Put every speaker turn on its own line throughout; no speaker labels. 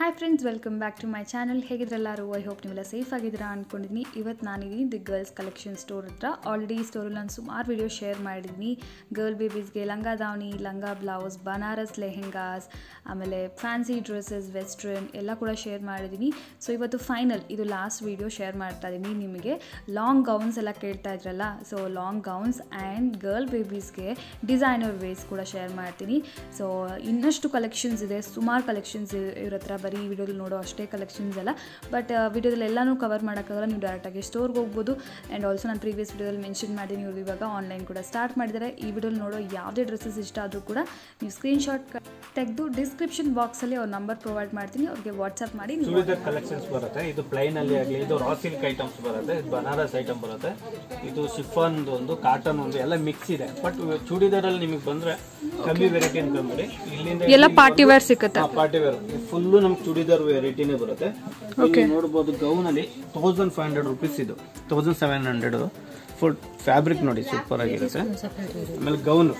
hi friends welcome back to my channel ಹೇಗಿದ್ರೆಲ್ಲರೂ I hope ನೀವೆಲ್ಲ safe ಆಗಿದ್ದೀರಾ ಅಂದ್ಕೊಂಡಿದ್ದೀನಿ ಇವತ್ತು ನಾನಿದ್ದೀನಿ ದಿ ಗರ್ಲ್ಸ್ ಕಲೆಕ್ಷನ್ ಸ್ಟೋರ್ ಹತ್ರ ಆಲ್ರೆಡಿ ಈ ಸ್ಟೋರಲ್ಲಿ ನಾನು ಸುಮಾರು ವಿಡಿಯೋ ಶೇರ್ ಮಾಡಿದ್ದೀನಿ ಗರ್ಲ್ ಬೇಬೀಸ್ಗೆ ಲಂಗ ದಾವಣಿ ಲಂಗ ಬ್ಲೌಸ್ ಬನಾರಸ್ ಲೆಹೆಂಗಾಸ್ ಆಮೇಲೆ ಫ್ಯಾನ್ಸಿ ಡ್ರೆಸ್ಸಸ್ ವೆಸ್ಟ್ರನ್ ಎಲ್ಲ ಕೂಡ ಶೇರ್ ಮಾಡಿದ್ದೀನಿ ಸೊ ಇವತ್ತು ಫೈನಲ್ ಇದು ಲಾಸ್ಟ್ ವಿಡಿಯೋ ಶೇರ್ ಮಾಡ್ತಾ ಇದ್ದೀನಿ ನಿಮಗೆ ಲಾಂಗ್ ಗೌನ್ಸ್ ಎಲ್ಲ ಕೇಳ್ತಾ ಇದ್ರಲ್ಲ so long gowns and girl ಬೇಬೀಸ್ಗೆ ಡಿಸೈನರ್ ವೇಸ್ ಕೂಡ ಶೇರ್ ಮಾಡ್ತೀನಿ ಸೊ ಇನ್ನಷ್ಟು ಕಲೆಕ್ಷನ್ಸ್ ಇದೆ ಸುಮಾರು ಕಲೆಕ್ಷನ್ಸ್ ಇವ್ರ ಹತ್ರ ಬರೀ ಈ ವಿಡಿಯೋದಲ್ಲಿ ನೋಡೋ ಅಷ್ಟೇ ಕಲೆಕ್ಷನ್ಸ್ ಎಲ್ಲ ಬಟ್ ವಿಡಿಯೋದಲ್ಲಿ ಎಲ್ಲನೂ ಕವರ್ ಮಾಡೋಕ್ಕಾಗಲ್ಲ ನೀವು ಡೈರೆಕ್ಟಾಗಿ ಸ್ಟೋರ್ಗೆ ಹೋಗ್ಬೋದು ಆ್ಯಂಡ್ ಆಲ್ಸೋ ನಾನು ಪ್ರೀವಿಯಸ್ ವಿಡಿಯೋದಲ್ಲಿ ಮೆನ್ಷನ್ ಮಾಡಿದ್ದೀನಿ ಇವ್ರು ಇವಾಗ ಆನ್ಲೈನ್ ಕೂಡ ಸ್ಟಾರ್ಟ್ ಮಾಡಿದ್ದಾರೆ ಈ ವಿಡಿಯೋಲಿ ನೋಡೋ ಯಾವುದೇ ಡ್ರೆಸ್ಸಸ್ ಇಷ್ಟ ಆದರೂ ಕೂಡ ನೀವು ಸ್ಕ್ರೀನ್ಶಾಟ್ ತೆಗೆದು ಡಿಸ್ಕ್ರಿಪ್ಷನ್ ಬಾಕ್ಸಲ್ಲಿ ಅವ್ರ ನಂಬರ್ ಪ್ರೊವೈಡ್ ಮಾಡ್ತೀನಿ ಅವ್ರಿಗೆ ವಾಟ್ಸಪ್ ಮಾಡಿ ನೀವು
ಚೂಡಿದಾರ್ ಕಲೆಕ್ಷನ್ಸ್ ಬರುತ್ತೆ ಇದು ಪ್ಲೈನ್ ಅಲ್ಲಿ ಆಗಲಿ ಇದು ರಾ ಸಿಲ್ಕ್ ಐಟಮ್ಸ್ ಬರುತ್ತೆ ಇದು ಬನಾರಸ್ ಐಟಮ್ ಬರುತ್ತೆ ಇದು ಶಿಫಾನ್ ಒಂದು ಕಾಟನ್ ಒಂದು ಎಲ್ಲ ಮಿಕ್ಸ್ ಇದೆ ಬಟ್ ಚೂಡಿದಾರ್ ಅಲ್ಲಿ ನಿಮಗೆ ಬಂದ್ರೆ ಕಮ್ಮಿ ವೆರೈಟಿ ಅನ್ಕೊಂಬಿಡಿ ಇಲ್ಲಿಂದ
ಎಲ್ಲ ಪಾರ್ಟಿ ವೇರ್ ಸಿಗುತ್ತೆ
ಪಾರ್ಟಿ ವೇರ್ ಫುಲ್ಲು ನಮ್ಗೆ ಚೂಡಿದಾರ್ ವೆರೈಟಿನೇ ಬರುತ್ತೆ ಇಲ್ಲಿ ನೋಡ್ಬೋದು ಗೌನ್ ಅಲ್ಲಿ ತೌಸಂಡ್ ಫೈವ್ ಹಂಡ್ರೆಡ್ ರುಪೀಸ್ ಇದು thousand seven hundred full fabric ನೋಡಿ ಸೂಪರ್ ಆಗಿರುತ್ತೆ ಆಮೇಲೆ gown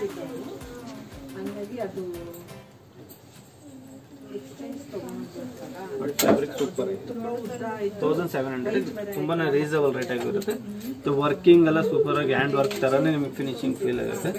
fabric super thousand seven hundred ತುಂಬಾನೇ ರೀಸನಬಲ್ ರೇಟ್ ಆಗಿರುತ್ತೆ ವರ್ಕಿಂಗ್ ಎಲ್ಲ ಸೂಪರ್ ಆಗಿ ಹ್ಯಾಂಡ್ ವರ್ಕ್ ತರಾನೇ ನಿಮಗೆ ಫಿನಿಶಿಂಗ್ ಫೀಲ್ ಆಗುತ್ತೆ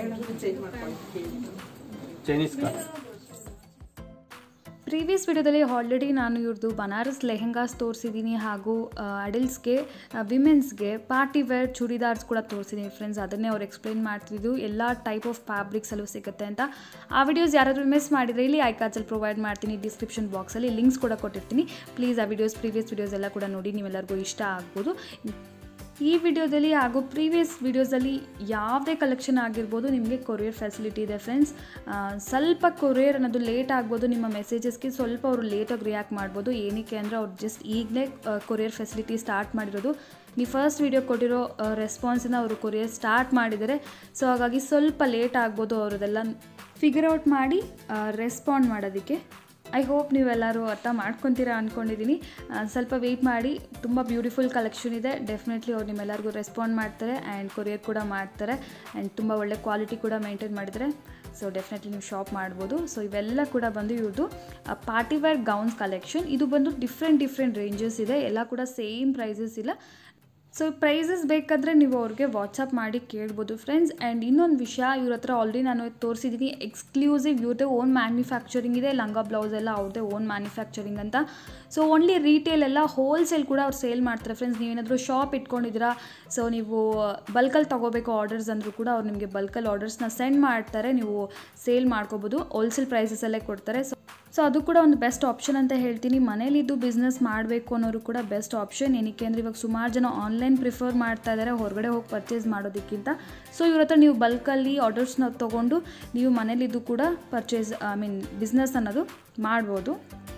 ಚೈನೀಸ್ ಕಾರ್
ಪ್ರೀವಿಯಸ್ ವಿಡಿಯೋದಲ್ಲಿ ಆಲ್ರೆಡಿ ನಾನು ಇವ್ರದ್ದು ಬನಾರಸ್ ಲೆಹೆಂಗಾಸ್ ತೋರಿಸಿದ್ದೀನಿ ಹಾಗೂ ಅಡಲ್ಟ್ಸ್ಗೆ ವಿಮೆನ್ಸ್ಗೆ ಪಾರ್ಟಿ ವೇರ್ ಚೂಡಿದಾರ್ಸ್ ಕೂಡ ತೋರಿಸಿದ್ದೀನಿ ಫ್ರೆಂಡ್ಸ್ ಅದನ್ನೇ ಅವ್ರು ಎಕ್ಸ್ಪ್ಲೈನ್ ಮಾಡ್ತಿದ್ದು ಎಲ್ಲ ಟೈಪ್ ಆಫ್ ಫ್ಯಾಬ್ರಿಕ್ಸಲ್ಲೂ ಸಿಗುತ್ತೆ ಅಂತ ಆ ವಿಡಿಯೋಸ್ ಯಾರಾದರೂ ಮಿಸ್ ಮಾಡಿದರೆ ಇಲ್ಲಿ ಐಕಾರ್ಡ್ಸಲ್ಲಿ ಪ್ರೊವೈಡ್ ಮಾಡ್ತೀನಿ ಡಿಸ್ಕ್ರಿಪ್ಷನ್ ಬಾಕ್ಸಲ್ಲಿ ಲಿಂಕ್ಸ್ ಕೂಡ ಕೊಟ್ಟಿರ್ತೀನಿ ಪ್ಲೀಸ್ ಆ ವಿಡಿಯೋಸ್ ಪ್ರೀವಿಯಸ್ ವಿಡಿಯೋಸ್ ಎಲ್ಲ ಕೂಡ ನೋಡಿ ನೀವೆಲ್ಲರಿಗೂ ಇಷ್ಟ ಆಗ್ಬೋದು ಈ ವಿಡಿಯೋದಲ್ಲಿ ಹಾಗೂ ಪ್ರೀವಿಯಸ್ ವಿಡಿಯೋಸಲ್ಲಿ ಯಾವುದೇ ಕಲೆಕ್ಷನ್ ಆಗಿರ್ಬೋದು ನಿಮಗೆ ಕೊರಿಯರ್ ಫೆಸಿಲಿಟಿ ಇದೆ ಫ್ರೆಂಡ್ಸ್ ಸ್ವಲ್ಪ ಕೊರಿಯರ್ ಅನ್ನೋದು ಲೇಟ್ ಆಗ್ಬೋದು ನಿಮ್ಮ ಮೆಸೇಜಸ್ಗೆ ಸ್ವಲ್ಪ ಅವರು ಲೇಟಾಗಿ ರಿಯಾಕ್ಟ್ ಮಾಡ್ಬೋದು ಏನಕ್ಕೆ ಅಂದರೆ ಅವ್ರು ಜಸ್ಟ್ ಈಗಲೇ ಕೊರಿಯರ್ ಫೆಸಿಲಿಟಿ ಸ್ಟಾರ್ಟ್ ಮಾಡಿರೋದು ನೀವು ಫಸ್ಟ್ ವಿಡಿಯೋ ಕೊಟ್ಟಿರೋ ರೆಸ್ಪಾನ್ಸನ್ನ ಅವರು ಕೊರಿಯರ್ ಸ್ಟಾರ್ಟ್ ಮಾಡಿದ್ದಾರೆ ಸೊ ಹಾಗಾಗಿ ಸ್ವಲ್ಪ ಲೇಟ್ ಆಗ್ಬೋದು ಅವರದೆಲ್ಲ ಫಿಗರ್ ಔಟ್ ಮಾಡಿ ರೆಸ್ಪಾಂಡ್ ಮಾಡೋದಕ್ಕೆ ಐ ಹೋಪ್ ನೀವೆಲ್ಲರೂ ಅರ್ಥ ಮಾಡ್ಕೊತೀರಾ ಅಂದ್ಕೊಂಡಿದ್ದೀನಿ ಸ್ವಲ್ಪ ವೆಯ್ಟ್ ಮಾಡಿ ತುಂಬ ಬ್ಯೂಟಿಫುಲ್ ಕಲೆಕ್ಷನ್ ಇದೆ ಡೆಫಿನೆಟ್ಲಿ ಅವ್ರು ನಿಮ್ಮೆಲ್ಲರಿಗೂ ರೆಸ್ಪಾಂಡ್ ಮಾಡ್ತಾರೆ ಆ್ಯಂಡ್ ಕೊರಿಯರ್ ಕೂಡ ಮಾಡ್ತಾರೆ ಆ್ಯಂಡ್ ತುಂಬ ಒಳ್ಳೆ ಕ್ವಾಲಿಟಿ ಕೂಡ ಮೇಂಟೈನ್ ಮಾಡಿದ್ದಾರೆ ಸೊ ಡೆಫಿನೆಟ್ಲಿ ನೀವು ಶಾಪ್ ಮಾಡ್ಬೋದು ಸೊ ಇವೆಲ್ಲ ಕೂಡ ಬಂದು ಇವ್ರದ್ದು ಪಾರ್ಟಿ ವೇರ್ ಗೌನ್ಸ್ ಕಲೆಕ್ಷನ್ ಇದು ಬಂದು ಡಿಫ್ರೆಂಟ್ ಡಿಫ್ರೆಂಟ್ ರೇಂಜಸ್ ಇದೆ ಎಲ್ಲ ಕೂಡ ಸೇಮ್ ಪ್ರೈಸಸ್ ಇಲ್ಲ ಸೊ ಪ್ರೈಸಸ್ ಬೇಕಾದರೆ ನೀವು ಅವ್ರಿಗೆ ವಾಟ್ಸಪ್ ಮಾಡಿ ಕೇಳ್ಬೋದು ಫ್ರೆಂಡ್ಸ್ ಆ್ಯಂಡ್ ಇನ್ನೊಂದು ವಿಷಯ ಇವ್ರ ಹತ್ರ ಆಲ್ರೆಡಿ ನಾನು ತೋರಿಸಿದ್ದೀನಿ ಎಕ್ಸ್ಕ್ಲೂಸಿವ್ ಇವ್ರದ್ದೇ ಓನ್ ಮ್ಯಾನುಫ್ಯಾಕ್ಚರಿಂಗ್ ಇದೆ ಲಂಗ ಬ್ಲೌಸ್ ಎಲ್ಲ ಅವ್ರದ್ದೇ ಓನ್ ಮ್ಯಾನುಫ್ಯಾಕ್ಚರಿಂಗ್ ಅಂತ ಸೊ ಓನ್ಲಿ ರೀಟೇಲ್ ಎಲ್ಲ ಹೋಲ್ಸೇಲ್ ಕೂಡ ಅವ್ರು ಸೇಲ್ ಮಾಡ್ತಾರೆ ಫ್ರೆಂಡ್ಸ್ ನೀವೇನಾದರೂ ಶಾಪ್ ಇಟ್ಕೊಂಡಿದ್ದೀರಾ ಸೊ ನೀವು ಬಲ್ಕಲ್ಲಿ ತೊಗೋಬೇಕು ಆರ್ಡರ್ಸ್ ಅಂದರೂ ಕೂಡ ಅವ್ರು ನಿಮಗೆ ಬಲ್ಕಲ್ಲಿ ಆರ್ಡರ್ಸ್ನ ಸೆಂಡ್ ಮಾಡ್ತಾರೆ ನೀವು ಸೇಲ್ ಮಾಡ್ಕೋಬೋದು ಹೋಲ್ಸೇಲ್ ಪ್ರೈಸಸಲ್ಲೇ ಕೊಡ್ತಾರೆ ಸೊ ಸೊ ಅದು ಕೂಡ ಒಂದು ಬೆಸ್ಟ್ ಆಪ್ಷನ್ ಅಂತ ಹೇಳ್ತೀನಿ ಮನೇಲಿದ್ದು ಬಿಸ್ನೆಸ್ ಮಾಡಬೇಕು ಅನ್ನೋರು ಕೂಡ ಬೆಸ್ಟ್ ಆಪ್ಷನ್ ಏನಕ್ಕೆ ಅಂದರೆ ಇವಾಗ ಸುಮಾರು ಜನ ಆನ್ಲೈನ್ ಪ್ರಿಫರ್ ಮಾಡ್ತಾ ಇದ್ದಾರೆ ಹೊರಗಡೆ ಹೋಗಿ ಪರ್ಚೇಸ್ ಮಾಡೋದಕ್ಕಿಂತ ಸೊ ಇವ್ರ ಹತ್ರ ನೀವು ಬಲ್ಕಲ್ಲಿ ಆರ್ಡರ್ಸ್ನ ತೊಗೊಂಡು ನೀವು ಮನೇಲಿದ್ದು ಕೂಡ ಪರ್ಚೇಸ್ ಐ ಮೀನ್ ಬಿಸ್ನೆಸ್ ಅನ್ನೋದು ಮಾಡ್ಬೋದು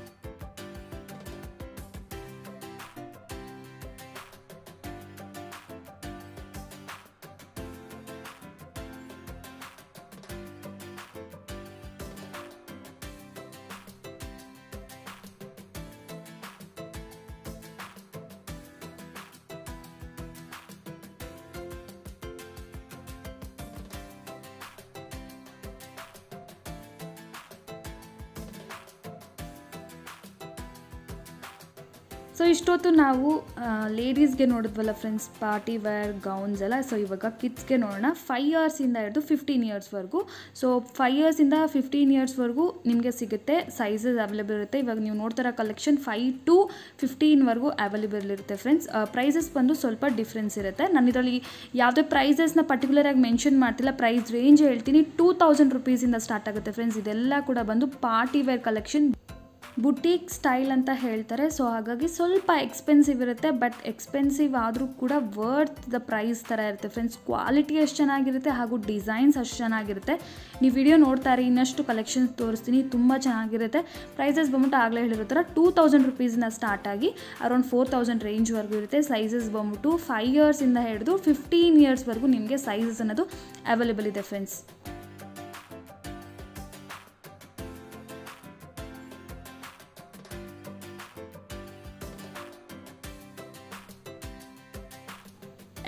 ಸೊ ಇಷ್ಟೊತ್ತು ನಾವು ಲೇಡೀಸ್ಗೆ ನೋಡಿದ್ವಲ್ಲ ಫ್ರೆಂಡ್ಸ್ ಪಾರ್ಟಿ ವೇರ್ ಗೌನ್ಸ್ ಎಲ್ಲ ಸೊ ಇವಾಗ ಕಿಡ್ಸ್ಗೆ ನೋಡೋಣ ಫೈವ್ ಇಯರ್ಸಿಂದ ಹಿಡಿದು ಫಿಫ್ಟೀನ್ ಇಯರ್ಸ್ವರೆಗೂ ಸೊ ಫೈವ್ ಇಯರ್ಸಿಂದ ಫಿಫ್ಟೀನ್ ಇಯರ್ಸ್ವರೆಗೂ ನಿಮಗೆ ಸಿಗುತ್ತೆ ಸೈಜಸ್ ಅವೈಲೇಬಲ್ ಇರುತ್ತೆ ಇವಾಗ ನೀವು ನೋಡ್ತಾರ ಕಲೆಕ್ಷನ್ ಫೈವ್ ಟು ಫಿಫ್ಟೀನ್ವರೆಗೂ ಅವೈಲೇಬಲ್ ಇರುತ್ತೆ ಫ್ರೆಂಡ್ಸ್ ಪ್ರೈಸಸ್ ಬಂದು ಸ್ವಲ್ಪ ಡಿಫ್ರೆನ್ಸ್ ಇರುತ್ತೆ ನಾನು ಇದರಲ್ಲಿ ಯಾವುದೇ ಪ್ರೈಸಸ್ನ ಪರ್ಟಿಕ್ಯುಲರಾಗಿ ಮೆನ್ಷನ್ ಮಾಡ್ತಿಲ್ಲ ಪ್ರೈಸ್ ರೇಂಜ್ ಹೇಳ್ತೀನಿ ಟೂ ತೌಸಂಡ್ ರುಪೀಸಿಂದ ಸ್ಟಾರ್ಟ್ ಆಗುತ್ತೆ ಫ್ರೆಂಡ್ಸ್ ಇದೆಲ್ಲ ಕೂಡ ಬಂದು party wear collection boutique style ಅಂತ ಹೇಳ್ತಾರೆ ಸೊ ಹಾಗಾಗಿ ಸ್ವಲ್ಪ ಎಕ್ಸ್ಪೆನ್ಸಿವ್ ಇರುತ್ತೆ ಬಟ್ ಎಕ್ಸ್ಪೆನ್ಸಿವ್ ಆದರೂ ಕೂಡ ವರ್ತ್ ದ ಪ್ರೈಸ್ ಥರ ಇರುತ್ತೆ ಫ್ರೆಂಡ್ಸ್ ಕ್ವಾಲಿಟಿ ಅಷ್ಟು ಚೆನ್ನಾಗಿರುತ್ತೆ ಹಾಗೂ ಡಿಸೈನ್ಸ್ ಅಷ್ಟು ಚೆನ್ನಾಗಿರುತ್ತೆ ನೀವು ವಿಡಿಯೋ ನೋಡ್ತಾರೆ ಇನ್ನಷ್ಟು ಕಲೆಕ್ಷನ್ಸ್ ತೋರಿಸ್ತೀನಿ ತುಂಬ ಚೆನ್ನಾಗಿರುತ್ತೆ ಪ್ರೈಸಸ್ ಬಂದ್ಬಿಟ್ಟು ಆಗಲೇ ಹೇಳಿರೋ ಥರ ಟೂ ತೌಸಂಡ್ ರುಪೀಸ್ನ ಸ್ಟಾರ್ಟ್ ಆಗಿ ಅರೌಂಡ್ ಫೋರ್ ತೌಸಂಡ್ ರೇಂಜ್ವರೆಗೂ ಇರುತ್ತೆ ಸೈಜಸ್ ಬಂದ್ಬಿಟ್ಟು ಫೈವ್ ಇಯರ್ಸಿಂದ ಹಿಡಿದು ಫಿಫ್ಟೀನ್ ಇಯರ್ಸ್ವರೆಗೂ ನಿಮಗೆ ಸೈಜಸ್ ಅನ್ನೋದು ಅವೈಲೇಬಲ್ ಇದೆ ಫ್ರೆಂಡ್ಸ್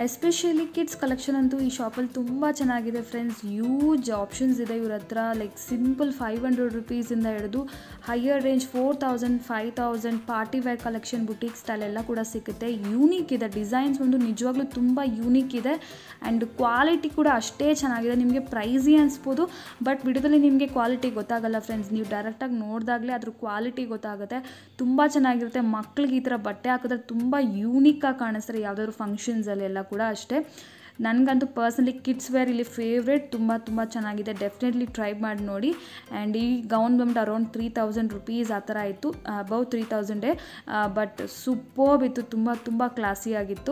ಎಸ್ಪೆಷಲಿ ಕಿಡ್ಸ್ ಕಲೆಕ್ಷನ್ ಅಂತೂ ಈ ಶಾಪಲ್ಲಿ ತುಂಬ ಚೆನ್ನಾಗಿದೆ ಫ್ರೆಂಡ್ಸ್ ಯೂಜ್ ಆಪ್ಷನ್ಸ್ ಇದೆ ಇವ್ರ ಹತ್ರ ಲೈಕ್ ಸಿಂಪಲ್ ಫೈವ್ ಹಂಡ್ರೆಡ್ ರುಪೀಸಿಂದ ಹಿಡಿದು higher range four thousand five thousand party wear collection boutique style ಎಲ್ಲ ಕೂಡ ಸಿಗುತ್ತೆ ಯೂನಿಕ್ ಇದೆ ಡಿಸೈನ್ಸ್ ಒಂದು ನಿಜವಾಗ್ಲೂ ತುಂಬ ಯೂನಿಕ್ ಇದೆ ಆ್ಯಂಡ್ ಕ್ವಾಲಿಟಿ ಕೂಡ ಅಷ್ಟೇ ಚೆನ್ನಾಗಿದೆ ನಿಮಗೆ ಪ್ರೈಸಿ ಅನಿಸ್ಬೋದು ಬಟ್ ವಿಡಿಯೋದಲ್ಲಿ ನಿಮಗೆ ಕ್ವಾಲಿಟಿ ಗೊತ್ತಾಗಲ್ಲ ಫ್ರೆಂಡ್ಸ್ ನೀವು ಡೈರೆಕ್ಟಾಗಿ ನೋಡಿದಾಗಲೇ ಅದ್ರ ಕ್ವಾಲಿಟಿ ಗೊತ್ತಾಗುತ್ತೆ ತುಂಬ ಚೆನ್ನಾಗಿರುತ್ತೆ ಮಕ್ಳಿಗೆ ಈ ಥರ ಬಟ್ಟೆ ಹಾಕಿದ್ರೆ ತುಂಬ ಯೂನಿಕ್ಕಾಗಿ ಕಾಣಿಸ್ತಾರೆ ಯಾವುದಾದ್ರು ಫಂಕ್ಷನ್ಸಲ್ಲೆಲ್ಲ ಕೂಡ ಅಷ್ಟೇ ನನಗಂತೂ ಪರ್ಸ್ನಲಿ ಕಿಡ್ಸ್ ವೇರ್ ಇಲ್ಲಿ ಫೇವ್ರೇಟ್ ತುಂಬ ತುಂಬ ಚೆನ್ನಾಗಿದೆ ಡೆಫಿನೆಟ್ಲಿ ಟ್ರೈ ಮಾಡಿ ನೋಡಿ ಆ್ಯಂಡ್ ಈ ಗೌನ್ ಬಂದ್ಬಿಟ್ಟು ಅರೌಂಡ್ ತ್ರೀ ತೌಸಂಡ್ ರುಪೀಸ್ ಆ ಥರ ಇತ್ತು ಅಬೌವ್ ತ್ರೀ ತೌಸಂಡೇ ಬಟ್ ಸೂಪರ್ಬ್ ಇತ್ತು ತುಂಬ ತುಂಬ ಕ್ಲಾಸಿ ಆಗಿತ್ತು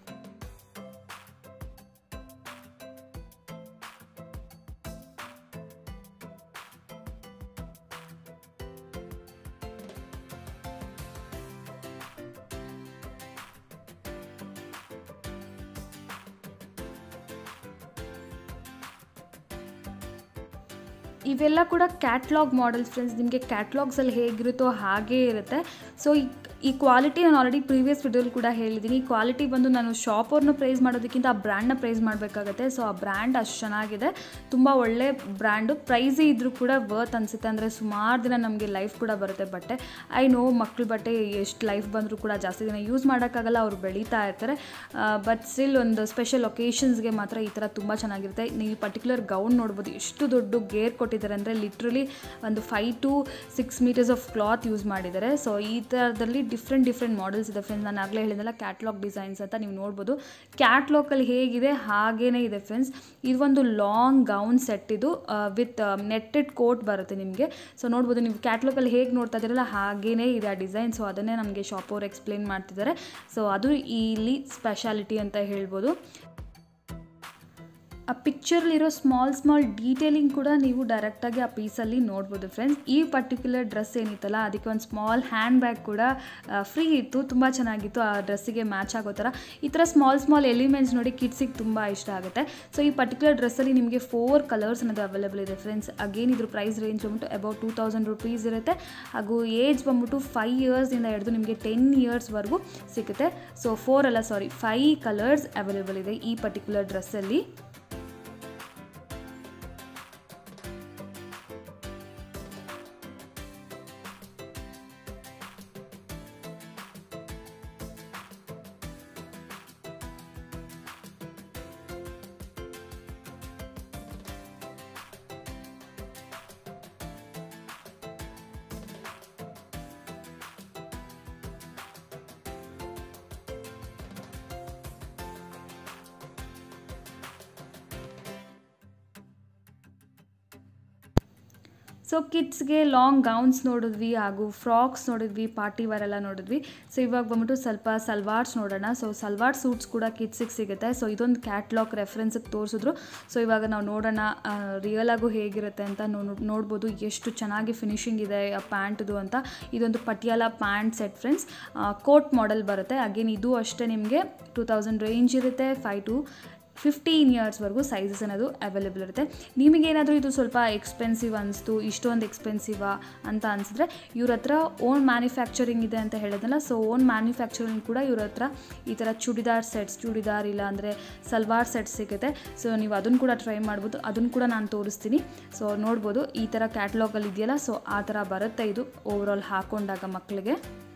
ಇವೆಲ್ಲ ಕೂಡ ಕ್ಯಾಟ್ಲಾಗ್ ಮಾಡೆಲ್ಸ್ ಫ್ರೆಂಡ್ಸ್ ನಿಮಗೆ ಕ್ಯಾಟ್ಲಾಗ್ಸಲ್ಲಿ ಹೇಗಿರುತ್ತೋ ಹಾಗೇ ಇರುತ್ತೆ ಸೊ ಈ ಈ ಕ್ವಾಲಿಟಿ ನಾನು ಆಲ್ರೆಡಿ ಪ್ರೀವಿಯಸ್ ವಿಡಿಯೋಲಿ ಕೂಡ ಹೇಳಿದ್ದೀನಿ ಈ ಕ್ವಾಲಿಟಿ ಬಂದು ನಾನು ಶಾಪ್ ಅವ್ರನ್ನ ಪ್ರೈಸ್ ಮಾಡೋದಕ್ಕಿಂತ ಆ ಬ್ರ್ಯಾಂಡ್ನ ಪ್ರೈಸ್ ಮಾಡಬೇಕಾಗತ್ತೆ ಸೊ ಆ ಬ್ರ್ಯಾಂಡ್ ಅಷ್ಟು ಚೆನ್ನಾಗಿದೆ ತುಂಬ ಒಳ್ಳೆ ಬ್ರ್ಯಾಂಡು ಪ್ರೈಸೇ ಇದ್ದರೂ ಕೂಡ ವರ್ತ್ ಅನಿಸುತ್ತೆ ಅಂದರೆ ಸುಮಾರು ದಿನ ನಮಗೆ ಲೈಫ್ ಕೂಡ ಬರುತ್ತೆ ಬಟ್ಟೆ ಐ ನೋ ಮಕ್ಳ ಬಟ್ಟೆ ಎಷ್ಟು ಲೈಫ್ ಬಂದರೂ ಕೂಡ ಜಾಸ್ತಿ ದಿನ ಯೂಸ್ ಮಾಡೋಕ್ಕಾಗಲ್ಲ ಅವ್ರು ಬೆಳೀತಾ ಇರ್ತಾರೆ ಬಟ್ ಸ್ಟಿಲ್ ಒಂದು ಸ್ಪೆಷಲ್ ಒಕೇಶನ್ಸ್ಗೆ ಮಾತ್ರ ಈ ಥರ ತುಂಬ ಚೆನ್ನಾಗಿರುತ್ತೆ ನೀವು ಪರ್ಟಿಕ್ಯುಲರ್ ಗೌನ್ ನೋಡ್ಬೋದು ಎಷ್ಟು ದೊಡ್ಡ ಗೇರ್ ಕೊಟ್ಟಿದ್ದಾರೆ ಅಂದರೆ ಲಿಟ್ರಲಿ ಒಂದು five to six meters of cloth use ಮಾಡಿದ್ದಾರೆ ಸೊ ಈ ಥರದಲ್ಲಿ ಡಿಫ್ರೆಂಟ್ ಡಿಫ್ರೆಂಟ್ ಮಾಡೆಲ್ಸ್ ಇದೆ ಫ್ರೆಂಡ್ಸ್ ನಾನು ಆಗಲೇ ಹೇಳಿದ್ನಲ್ಲ ಕ್ಯಾಟ್ಲಾಗ್ ಡಿಸೈನ್ಸ್ ಅಂತ ನೀವು ನೋಡ್ಬೋದು ಕ್ಯಾಟ್ಲಾಗಲ್ಲಿ ಹೇಗಿದೆ ಹಾಗೇ ಇದೆ ಫ್ರೆಂಡ್ಸ್ ಇದು ಒಂದು ಲಾಂಗ್ ಗೌನ್ ಸೆಟ್ ಇದು ವಿತ್ ನೆಟ್ಟೆಡ್ ಕೋಟ್ ಬರುತ್ತೆ ನಿಮಗೆ ಸೊ ನೋಡ್ಬೋದು ನೀವು ಕ್ಯಾಟ್ಲಾಗಲ್ಲಿ ಹೇಗೆ ನೋಡ್ತಾ ಇದ್ದೀರಲ್ಲ ಹಾಗೇ ಇದೆ ಆ ಡಿಸೈನ್ ಸೊ ಅದನ್ನೇ ನಮಗೆ ಶಾಪ್ ಅವ್ರು ಎಕ್ಸ್ಪ್ಲೇನ್ ಮಾಡ್ತಿದ್ದಾರೆ ಸೊ ಅದು ಇಲ್ಲಿ ಸ್ಪೆಷಾಲಿಟಿ ಅಂತ ಹೇಳ್ಬೋದು ಆ ಪಿಕ್ಚರ್ಲಿರೋ ಸ್ಮಾಲ್ ಸ್ಮಾಲ್ ಡೀಟೇಲಿಂಗ್ ಕೂಡ ನೀವು ಡೈರೆಕ್ಟಾಗಿ ಆ ಪೀಸಲ್ಲಿ ನೋಡ್ಬೋದು ಫ್ರೆಂಡ್ಸ್ ಈ ಪರ್ಟಿಕ್ಯುಲರ್ ಡ್ರೆಸ್ ಏನಿತ್ತಲ್ಲ ಅದಕ್ಕೆ ಒಂದು ಸ್ಮಾಲ್ ಹ್ಯಾಂಡ್ ಬ್ಯಾಗ್ ಕೂಡ ಫ್ರೀ ಇತ್ತು ತುಂಬ ಚೆನ್ನಾಗಿತ್ತು ಆ ಡ್ರೆಸ್ಸಿಗೆ ಮ್ಯಾಚ್ ಆಗೋ ಥರ ಈ ಥರ ಸ್ಮಾಲ್ ಸ್ಮಾಲ್ ಎಲಿಮೆಂಟ್ಸ್ ನೋಡಿ ಕಿಡ್ಸಿಗೆ ತುಂಬ ಇಷ್ಟ ಆಗುತ್ತೆ ಸೊ ಈ ಪರ್ಟಿಕ್ಯುಲರ್ ಡ್ರೆಸ್ಸಲ್ಲಿ ನಿಮಗೆ ಫೋರ್ ಕಲರ್ಸ್ ಅನ್ನೋದು ಅವೈಲೇಬಲ್ ಇದೆ ಫ್ರೆಂಡ್ಸ್ ಅಗೇನ್ ಇದ್ರ ಪ್ರೈಸ್ ರೇಂಜ್ ಬಂದ್ಬಿಟ್ಟು ಅಬೌಟ್ ಟೂ ತೌಸಂಡ್ ರುಪೀಸ್ ಇರುತ್ತೆ ಹಾಗೂ ಏಜ್ ಬಂದ್ಬಿಟ್ಟು ಫೈವ್ ಇಯರ್ಸಿಂದ ಹಿಡಿದು ನಿಮಗೆ ಟೆನ್ ಇಯರ್ಸ್ವರೆಗೂ ಸಿಗುತ್ತೆ ಸೊ ಫೋರ್ ಅಲ್ಲ ಸಾರಿ ಫೈ ಕಲರ್ಸ್ ಅವೈಲೇಬಲ್ ಇದೆ ಈ ಪರ್ಟಿಕ್ಯುಲರ್ ಡ್ರೆಸ್ಸಲ್ಲಿ ಸೊ ಕಿಡ್ಸ್ಗೆ ಲಾಂಗ್ ಗೌನ್ಸ್ ನೋಡಿದ್ವಿ ಹಾಗೂ ಫ್ರಾಕ್ಸ್ ನೋಡಿದ್ವಿ ಪಾರ್ಟಿ ವೇರ್ ಎಲ್ಲ ನೋಡಿದ್ವಿ ಸೊ ಇವಾಗ ಬಂದ್ಬಿಟ್ಟು ಸ್ವಲ್ಪ ಸಲ್ವಾರ್ಸ್ ನೋಡೋಣ ಸೊ ಸಲ್ವಾರ್ ಸೂಟ್ಸ್ ಕೂಡ ಕಿಡ್ಸಿಗೆ ಸಿಗುತ್ತೆ ಸೊ ಇದೊಂದು ಕ್ಯಾಟ್ಲಾಗ್ ರೆಫರೆನ್ಸಿಗೆ ತೋರಿಸಿದ್ರು ಸೊ ಇವಾಗ ನಾವು ನೋಡೋಣ ರಿಯಲ್ ಆಗು ಹೇಗಿರುತ್ತೆ ಅಂತ ನೋಡ್ಬೋದು ಎಷ್ಟು ಚೆನ್ನಾಗಿ ಫಿನಿಶಿಂಗ್ ಇದೆ ಆ ಪ್ಯಾಂಟ್ದು ಅಂತ ಇದೊಂದು Patiala pant set friends coat model ಬರುತ್ತೆ ಅಗೇನ್ ಇದು ಅಷ್ಟೇ ನಿಮಗೆ ಟೂ ತೌಸಂಡ್ ರೇಂಜ್ ಇರುತ್ತೆ ಫೈವ್ ಟು ಫಿಫ್ಟೀನ್ ಇಯರ್ಸ್ವರೆಗೂ ಸೈಜಸ್ ಅನ್ನೋದು ಅವೈಲೇಬಲ್ ಇರುತ್ತೆ ನಿಮಗೇನಾದರೂ ಇದು ಸ್ವಲ್ಪ ಎಕ್ಸ್ಪೆನ್ಸಿವ್ ಅನಿಸ್ತು ಇಷ್ಟೊಂದು ಎಕ್ಸ್ಪೆನ್ಸಿವಾ ಅಂತ ಅನಿಸಿದ್ರೆ ಇವ್ರ ಹತ್ರ ಓನ್ ಮ್ಯಾನುಫ್ಯಾಕ್ಚರಿಂಗ್ ಇದೆ ಅಂತ ಹೇಳಿದ್ನಲ್ಲ ಸೊ ಓನ್ ಮ್ಯಾನುಫ್ಯಾಕ್ಚರಿಂಗ್ ಕೂಡ ಇವ್ರ ಹತ್ರ ಈ ಥರ ಚೂಡಿದಾರ್ ಸೆಟ್ಸ್ ಚೂಡಿದಾರ್ ಇಲ್ಲ ಅಂದರೆ ಸಲ್ವಾರ್ ಸೆಟ್ಸ್ ಸಿಗುತ್ತೆ ಸೊ ನೀವು ಅದನ್ನು ಕೂಡ ಟ್ರೈ ಮಾಡ್ಬೋದು ಅದನ್ನು ಕೂಡ ನಾನು ತೋರಿಸ್ತೀನಿ ಸೊ ನೋಡ್ಬೋದು ಈ ಥರ ಕ್ಯಾಟ್ಲಾಗಲ್ಲಿ ಇದೆಯಲ್ಲ ಸೊ ಆ ಥರ ಬರುತ್ತೆ ಇದು ಓವರಾಲ್ ಹಾಕೊಂಡಾಗ ಮಕ್ಕಳಿಗೆ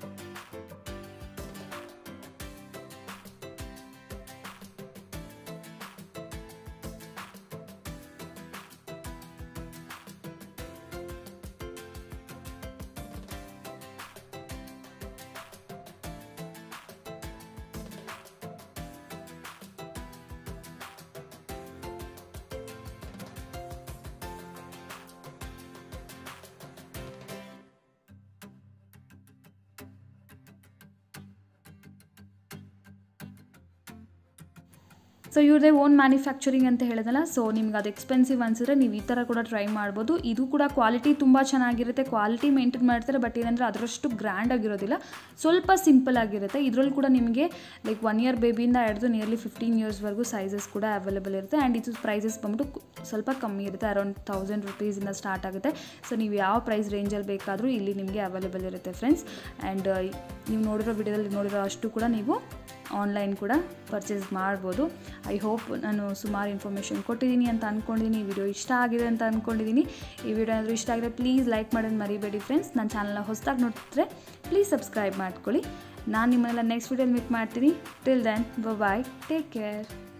ಸೊ ಇವ್ರದೇ ಓನ್ ಮ್ಯಾನುಫ್ಯಾಕ್ಚರಿಂಗ್ ಅಂತ ಹೇಳಿದಲ್ಲ ಸೊ ನಿಮ್ಗೆ ಅದು ಎಕ್ಸ್ಪೆನ್ಸಿವ್ ಅನಿಸಿದ್ರೆ ನೀವು ಈ ಥರ ಕೂಡ ಟ್ರೈ ಮಾಡ್ಬೋದು ಇದು ಕೂಡ ಕ್ವಾಲಿಟಿ ತುಂಬ ಚೆನ್ನಾಗಿರುತ್ತೆ ಕ್ವಾಲಿಟಿ ಮೇಂಟೈನ್ ಮಾಡ್ತಾರೆ ಬಟ್ ಏನಂದರೆ ಅದರಷ್ಟು ಗ್ರ್ಯಾಂಡ್ ಆಗಿರೋದಿಲ್ಲ ಸ್ವಲ್ಪ ಸಿಂಪಲ್ ಆಗಿರುತ್ತೆ ಇದರಲ್ಲಿ ಕೂಡ ನಿಮಗೆ ಲೈಕ್ ಒನ್ ಇಯರ್ ಬೇಬಿಯಿಂದ ಹಿಡಿದು ನಿಯರ್ಲಿ ಫಿಫ್ಟೀನ್ ಇಯರ್ಸ್ವರೆಗೂ ಸೈಜಸ್ ಕೂಡ ಅವೈಲೇಬಲ್ ಇರುತ್ತೆ ಆ್ಯಂಡ್ ಇದು ಪ್ರೈಸಸ್ ಬಂದ್ಬಿಟ್ಟು ಸ್ವಲ್ಪ ಕಮ್ಮಿ ಇರುತ್ತೆ ಅರೌಂಡ್ ತೌಸಂಡ್ ರುಪೀಸಿಂದ ಸ್ಟಾರ್ಟ್ ಆಗುತ್ತೆ ಸೊ ನೀವು ಯಾವ ಪ್ರೈಸ್ ರೇಂಜಲ್ಲಿ ಬೇಕಾದರೂ ಇಲ್ಲಿ ನಿಮಗೆ ಅವೈಲೇಬಲ್ ಇರುತ್ತೆ ಫ್ರೆಂಡ್ಸ್ ಆ್ಯಂಡ್ ನೀವು ನೋಡಿರೋ ವಿಡಿಯೋದಲ್ಲಿ ನೋಡಿರೋ ಅಷ್ಟು ಕೂಡ ನೀವು ಆನ್ಲೈನ್ ಕೂಡ ಪರ್ಚೇಸ್ ಮಾಡ್ಬೋದು ಐ ಹೋಪ್ ನಾನು ಸುಮಾರು ಇನ್ಫಾರ್ಮೇಷನ್ ಕೊಟ್ಟಿದ್ದೀನಿ ಅಂತ ಅಂದ್ಕೊಂಡಿದ್ದೀನಿ ಈ ವಿಡಿಯೋ ಇಷ್ಟ ಆಗಿದೆ ಅಂತ ಅಂದ್ಕೊಂಡಿದ್ದೀನಿ ಈ ವಿಡಿಯೋ ಏನಾದರೂ ಇಷ್ಟ ಆಗಿದೆ ಪ್ಲೀಸ್ ಲೈಕ್ ಮಾಡೋದು ಮರಿಬೇಡಿ ಫ್ರೆಂಡ್ಸ್ ನನ್ನ ಚಾನಲ್ನ ಹೊಸದಾಗಿ ನೋಡ್ತಿದ್ರೆ ಪ್ಲೀಸ್ ಸಬ್ಸ್ಕ್ರೈಬ್ ಮಾಡ್ಕೊಳ್ಳಿ ನಾನು ನಿಮ್ಮನ್ನೆಲ್ಲ ನೆಕ್ಸ್ಟ್ ವಿಡಿಯೋಲಿ ಮೀಟ್ ಮಾಡ್ತೀನಿ till then bye take care